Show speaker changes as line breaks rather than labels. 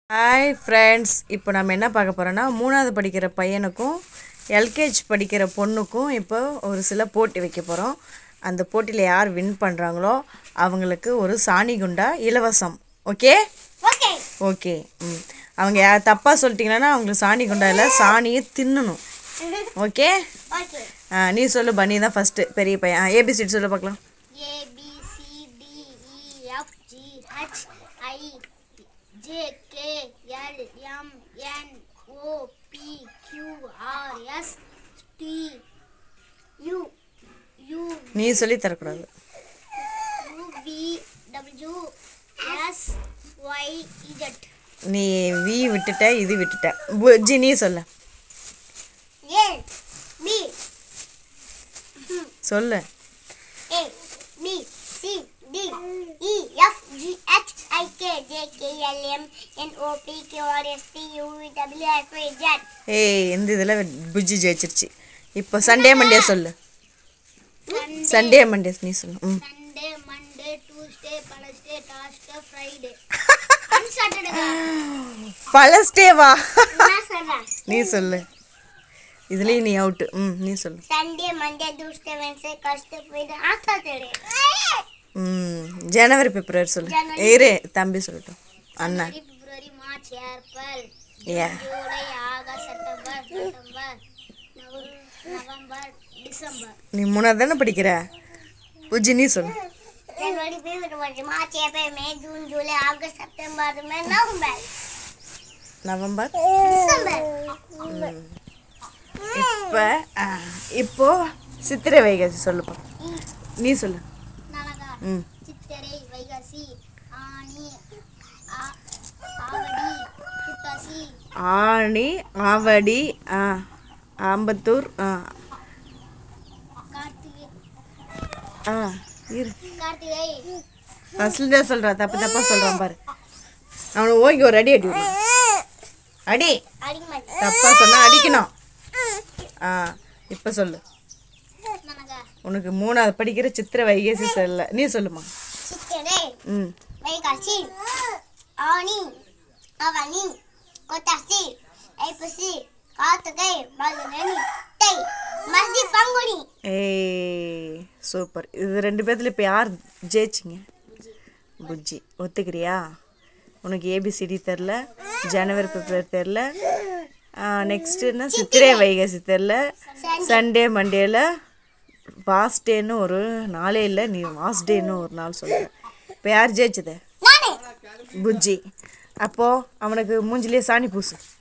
Hi friends இப்போ நம்ம என்ன பார்க்க போகிறோன்னா மூணாவது படிக்கிற பையனுக்கும் எல்கேஜி படிக்கிற பொண்ணுக்கும் இப்போ ஒரு சில போட்டி வைக்க போகிறோம் அந்த போட்டியில் யார் வின் பண்ணுறாங்களோ அவங்களுக்கு ஒரு சாணி குண்டா இலவசம் ஓகே
ஓகே
ஓகே ம் அவங்க யார் தப்பாக சொல்லிட்டீங்கன்னா அவங்களுக்கு சாணி குண்டா இல்லை சாணியை தின்னணும் ஓகே
ஓகே
ஆ, நீ சொல்லு பன்னி தான் ஃபஸ்ட்டு பெரிய பையன் ஏபிசிடி சொல்லு பார்க்கலாம்
A B C D E F G H I J K L M N O P Q R S T U U
நீ சொல்லி தரக்கூடாது
U V W X Y Z
நீ வி விட்டுட்ட இது விட்டுட்ட புஜ்ஜி நீ சொல்ல
ஏ பி
சொல்லு
A B C D E F G H I K J K L M N O P Q R S T U V W X Y Z
ஏய் இந்த இதில் புஜ்ஜி ஜெயிச்சிருச்சு இப்போ சண்டே மண்டே சொல்லு Sunday Monday நீ சொல்லு ம்
Sunday Monday Tuesday Wednesday Thursday Friday Saturday
பழஸ்டே வா
நான் சொல்றேன்
நீ சொல்லு இதுலேயும் நீ அவுட்டு ம் நீ சொல்லு
Sunday Monday Tuesday Wednesday Thursday Friday ஆ சாட்டர்டே
ம் ஜனவரி பிப்ரவரி சொல்லு
ஜனவரி.
இரு தம்பி சொல்லட்டும் அண்ணா
பிப்ரவரி மார்ச் ஏப்ரல்
ஏ
July August September September November December
நீ மூணாவது தானே படிக்கிற புஜ்ஜி நீ சொல்லு
जनवरी फरवरी मार्च अप्रैल मई जून जुलाई अगस्त सितंबर में नवंबर
நவம்பர்
दिसंबर
இப்போ இப்போ சித்திரை வைகாசி சொல்லுப்பா நீ சொல்லு
நலகா
ம்
சித்திரை வைகாசி ஆனி ஆ- ஆவடி புத்தாசி
ஆணி ஆவடி ஆ ஆம்பத்தூர் ஆ
கார்த்திகை
ஆ இரு
கார்த்திகை
ஃபஸ்ட்டில் தான் சொல்கிறான் தப்பு தப்பாக சொல்கிறான் பாரு அவனை ஓகே ஒரு அடி அடி விடணும். அடி
அடிமதி
தப்பாக சொன்னால் அடிக்கணும் ஆ இப்போ சொல்லு
நலகா
உனக்கு மூணாவது படிக்கிற சித்திரை வைகாசி சொல்ல நீ சொல்லுமா
சித்திரை
ம்
வைகாசி ஆனி ஆவணி புத்தாசி ஐப்பசி கார்த்திகை பங்குனி தை மஸ்தி பங்குனி
ஏய் சூப்பர் இது ரெண்டு பேர்த்துல இப்போ யார் ஜெயிச்சிங்க புஜ்ஜி ஒத்துக்கிறியா உனக்கு ஏபிசிடி தெரில ஜனவரி பிப்ரவரி தெரில நெக்ஸ்ட்டுன்னா சித்திரை வைகாசி தெரில சண்டே மண்டேல வாஸ்ட் டேன்னு ஒரு நாளே இல்லை நீ வாஸ்ட் டேன்னு ஒரு நாள் சொல்கிற இப்போ யார் ஜெயிச்சது
நானே
புஜ்ஜி அப்போது அவனுக்கு மூஞ்சிலே சாணி பூசு